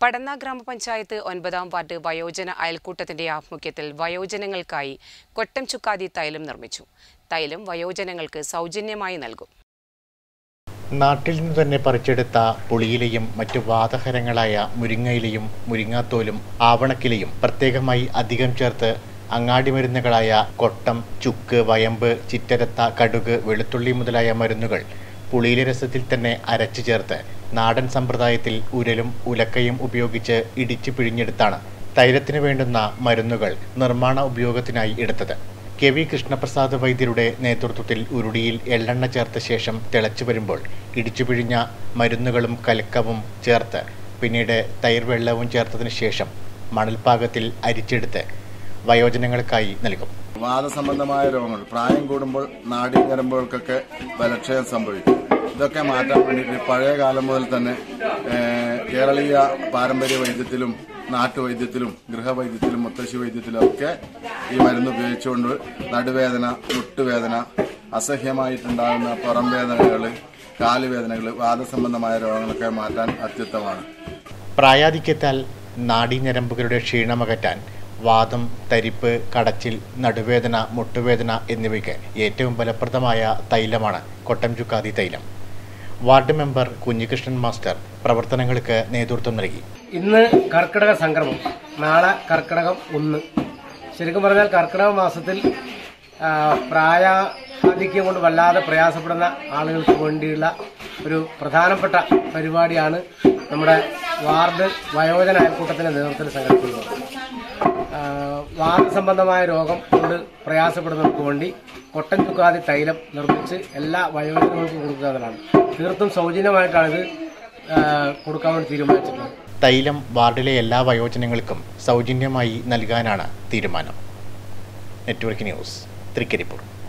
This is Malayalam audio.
പടന്ന ഗ്രാമപഞ്ചായത്ത് ഒൻപതാം വാർഡ് വയോജന അയൽക്കൂട്ടത്തിന്റെ ആഭിമുഖ്യത്തിൽ വയോജനങ്ങൾക്കായി കൊട്ടം ചുക്കാതി തൈലം നിർമ്മിച്ചു തൈലം വയോജനങ്ങൾക്ക് സൗജന്യമായി നൽകും നാട്ടിൽ നിന്ന് തന്നെ പറിച്ചെടുത്ത പുളിയിലയും മറ്റു വാതഹരങ്ങളായ മുരിങ്ങയിലയും മുരിങ്ങാത്തോലും ആവണക്കിലയും പ്രത്യേകമായി അധികം ചേർത്ത് അങ്ങാടി മരുന്നുകളായ കൊട്ടം ചുക്ക് വയമ്പ് ചിറ്റരത്ത കടുക് വെളുത്തുള്ളി മുതലായ മരുന്നുകൾ പുളിയില രസത്തിൽ തന്നെ അരച്ചു ചേർത്ത് നാടൻ സമ്പ്രദായത്തിൽ ഉരലും ഉലക്കയും ഉപയോഗിച്ച് ഇടിച്ചു പിഴിഞ്ഞെടുത്താണ് തൈലത്തിന് വേണ്ടുന്ന മരുന്നുകൾ നിർമ്മാണ ഉപയോഗത്തിനായി എടുത്തത് കെ വി കൃഷ്ണപ്രസാദ് വൈദ്യരുടെ നേതൃത്വത്തിൽ ഉരുടിയിൽ എള്ളെണ്ണ ചേർത്ത ശേഷം തിളച്ചു വരുമ്പോൾ ഇടിച്ചു പിഴിഞ്ഞ മരുന്നുകളും കലക്കവും ചേർത്ത് പിന്നീട് തൈർ വെള്ളവും ചേർത്തതിന് ശേഷം മണൽപ്പാകത്തിൽ അരിച്ചെടുത്ത് വയോജനങ്ങൾക്കായി നൽകും വാദസംബന്ധമായ രോഗങ്ങൾ പ്രായം കൂടുമ്പോൾ നാഡീഞരമ്പുകൾക്കൊക്കെ ബലക്ഷയം സംഭവിക്കും ഇതൊക്കെ മാറ്റാൻ വേണ്ടിയിട്ട് പഴയ കാലം മുതൽ തന്നെ ഏഹ്, കേരളീയ പാരമ്പര്യ വൈദ്യത്തിലും നാട്ടുവൈദ്യത്തിലും ഗൃഹവൈദ്യത്തിലും മുത്തശ്ശി വൈദ്യത്തിലും ഒക്കെ ഈ മരുന്ന് ഉപയോഗിച്ചുകൊണ്ട് നടുവേദന മുട്ടുവേദന അസഹ്യമായിട്ടുണ്ടാകുന്ന പുറം വേദനകൾ കാലുവേദനകൾ വാദസംബന്ധമായ രോഗങ്ങളൊക്കെ മാറ്റാൻ അത്യുത്തമമാണ് പ്രായാധിക്യത്താൽ നാഡീഞരമ്പുകളുടെ ക്ഷീണമകറ്റാൻ വാദം തരിപ്പ് കടച്ചിൽ നടുവേദന മുട്ടുവേദന എന്നിവയ്ക്ക് ഏറ്റവും ഫലപ്രദമായ തൈലമാണ് കൊട്ടം ചുക്കാതി തൈലം വാർഡ് മെമ്പർ കുഞ്ഞികൃഷ്ണൻ മാസ്റ്റർ പ്രവർത്തനങ്ങൾക്ക് നേതൃത്വം നൽകി ഇന്ന് കർക്കിടക സംക്രമം നാളെ കർക്കിടകം ഒന്ന് ശരിക്കും പറഞ്ഞാൽ കർക്കിടക മാസത്തിൽ ആ, പ്രായാധിക്യം കൊണ്ട് വല്ലാതെ പ്രയാസപ്പെടുന്ന ആളുകൾക്ക് വേണ്ടിയുള്ള ഒരു പ്രധാനപ്പെട്ട പരിപാടിയാണ് നമ്മുടെ വാർഡ് വയോജന അയൽക്കൂട്ടത്തിന്റെ നേതൃത്വത്തിൽ സംഘടിപ്പിക്കുന്നത് ആ, വാദസംബന്ധമായ രോഗം കൊണ്ട് പ്രയാസപ്പെടുന്നവർക്ക് വേണ്ടി കൊട്ടൻ ചുക്കാതി തൈലം നിർമ്മിച്ച് എല്ലാ വയോജനങ്ങൾക്കും കൊടുക്കുക എന്നതാണ് തീർത്തും സൗജന്യമായിട്ടാണ് ഇത് ആ, കൊടുക്കാൻ വേണ്ടി തീരുമാനിച്ചിട്ടുള്ളത് തൈലം വാർഡിലെ എല്ലാ വയോജനങ്ങൾക്കും സൗജന്യമായി നൽകാനാണ് തീരുമാനം നെറ്റ്വർക്ക് ന്യൂസ് തൃക്കരിപ്പൂർ